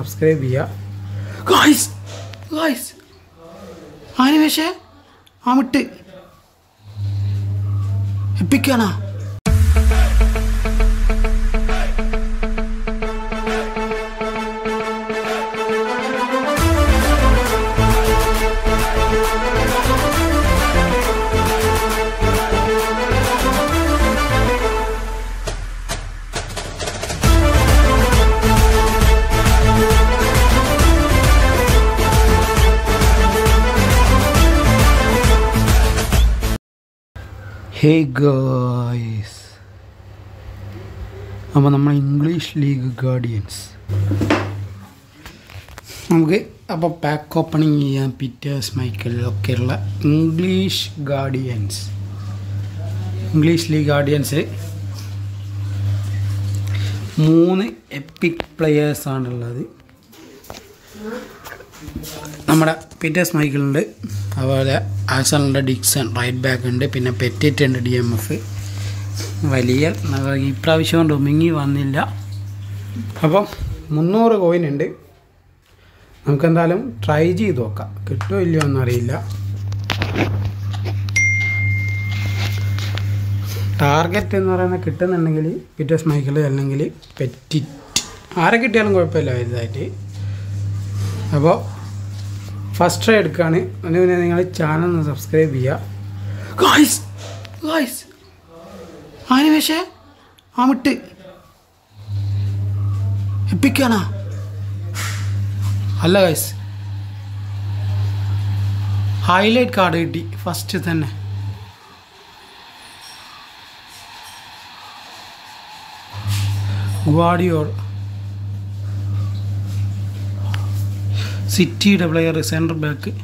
subscribe ചെയ്യുക guys guys ആനിമേഷേ ആ വിട്ട് എപ്പിക്കാണോ ഹേ ഗായ്സ് അപ്പോൾ നമ്മൾ ഇംഗ്ലീഷ് ലീഗ് ഗാർഡിയൻസ് നമുക്ക് അപ്പോൾ പാക്ക് ഓപ്പണിങ് ചെയ്യാൻ പീറ്റേഴ്സ് മൈക്കിൾ ഒക്കെയുള്ള English guardians English league guardians മൂന്ന് എപ്പിക് പ്ലെയേഴ്സാണുള്ളത് നമ്മുടെ പീറ്റേഴ്സ് മൈക്കിളുണ്ട് അതുപോലെ ആസലിൻ്റെ ഡിക്സൺ റൈറ്റ് ബാക്ക് ഉണ്ട് പിന്നെ പെറ്റിറ്റ് ഉണ്ട് ഡി എം എഫ് വലിയ ഈ പ്രാവശ്യം ഡൊമിങ്ങി വന്നില്ല അപ്പം മുന്നൂറ് കോയിൻ ഉണ്ട് നമുക്കെന്തായാലും ട്രൈ ചെയ്ത് നോക്കാം കിട്ടുമോ ഇല്ലയോ എന്നറിയില്ല ടാർഗറ്റ് എന്ന് പറയുന്നത് കിട്ടുന്നുണ്ടെങ്കിൽ പീറ്റേഴ്സ് മൈക്കിൾ അല്ലെങ്കിൽ പെറ്റിറ്റ് ആരെ കിട്ടിയാലും കുഴപ്പമില്ല വലുതായിട്ട് അപ്പോൾ ഫസ്റ്റ് ട്രൈ എടുക്കുകയാണ് അതിന് മുന്നേ നിങ്ങൾ ചാനൽ ഒന്ന് സബ്സ്ക്രൈബ് ചെയ്യുക ഗായ്സ് ഗായ്സ് ആനിമേഷേ ആ വിട്ട് എപ്പിക്കാണോ അല്ല ഗായ്സ് ഹൈലൈറ്റ് കാർഡ് കിട്ടി ഫസ്റ്റ് തന്നെ ഗ്വാഡിയോർ സിറ്റിയുടെ പ്ലെയർ സെൻറ്റർ ബാക്ക്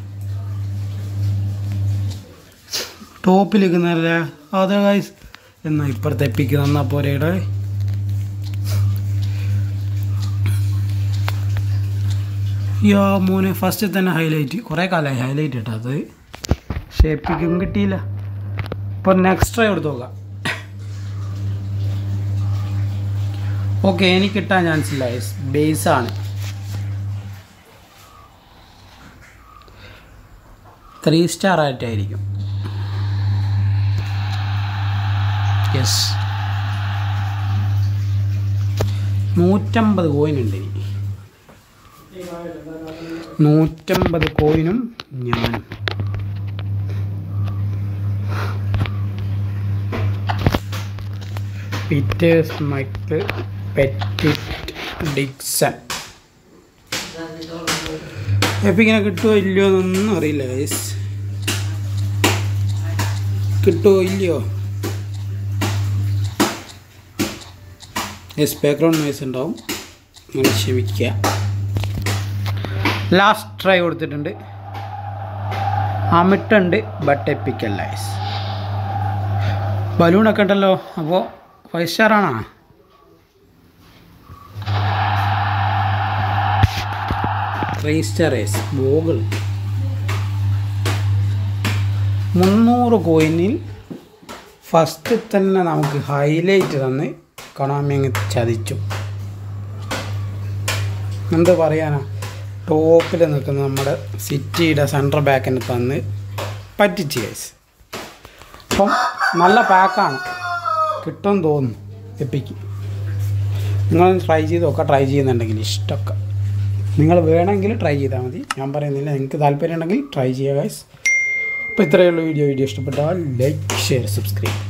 ടോപ്പിൽ നിൽക്കുന്നല്ലേ അതെ ഗൈസ് എന്നാ ഇപ്പുറത്തെ എപ്പിക്ക് തന്നാ പോരേടെ യാ മോനെ ഫസ്റ്റ് തന്നെ ഹൈലൈറ്റ് കുറേ കാലമായി ഹൈലൈറ്റ് ഇട്ടത് പക്ഷേ എപ്പിക്കും കിട്ടിയില്ല ഇപ്പോൾ നെക്സ്റ്റ് ട്രൈ എടുത്ത് നോക്കാം ഓക്കെ എനിക്ക് കിട്ടാൻ ചാൻസ് ഇല്ല ബേസാണ് ത്രീ സ്റ്റാർ ആയിട്ടായിരിക്കും യെസ് നൂറ്റമ്പത് കോയിൻ ഉണ്ട് ഇനി നൂറ്റമ്പത് കോയിനും ഞാനും പീറ്റേഴ്സ് മൈക്കിൾ പെറ്റിറ്റ് ഡിക്സൺ എപ്പോൾ ഇങ്ങനെ കിട്ടുമോ ഇല്ലയോ എന്നൊന്നും അറിയില്ല ഗൈസ് കിട്ടുമോ ഇല്ലയോ യെസ് ബാക്ക്ഗ്രൗണ്ട് നോയ്സ് ഉണ്ടാവും നിങ്ങൾ ക്ഷമിക്കുക ലാസ്റ്റ് ട്രൈ കൊടുത്തിട്ടുണ്ട് അമിട്ടുണ്ട് ബട്ട് എപ്പിക്കല്ല ഗൈസ് ബലൂണൊക്കെ ഉണ്ടല്ലോ അപ്പോൾ ഫൈവ് സ്റ്റാർ ആണോ റേസ്റ്ററേസ് ബോകൾ മുന്നൂറ് കോയിനിൽ ഫസ്റ്റ് തന്നെ നമുക്ക് ഹൈലൈറ്റ് തന്ന് കൊണാമി അങ്ങ് ചതിച്ചു എന്ത് പറയാനാ ടോപ്പിൽ നിൽക്കുന്ന നമ്മുടെ സിറ്റിയുടെ സെൻട്രൽ ബാക്കിന് തന്ന് പറ്റിച്ച് കേസ് അപ്പം നല്ല പാക്കാണ് കിട്ടുമെന്ന് തോന്നുന്നു എപ്പിക്ക് നിങ്ങളൊന്ന് ട്രൈ ചെയ്ത് നോക്കാം ട്രൈ ചെയ്യുന്നുണ്ടെങ്കിൽ ഇഷ്ടമൊക്കെ നിങ്ങൾ വേണമെങ്കിൽ ട്രൈ ചെയ്താൽ മതി ഞാൻ പറയുന്നില്ല നിങ്ങൾക്ക് താല്പര്യം ഉണ്ടെങ്കിൽ ട്രൈ ചെയ്യുക ഗൈസ് അപ്പോൾ ഇത്രയുള്ള വീഡിയോ വീഡിയോ ഇഷ്ടപ്പെട്ടാൽ ലൈക്ക് ഷെയർ സബ്സ്ക്രൈബ്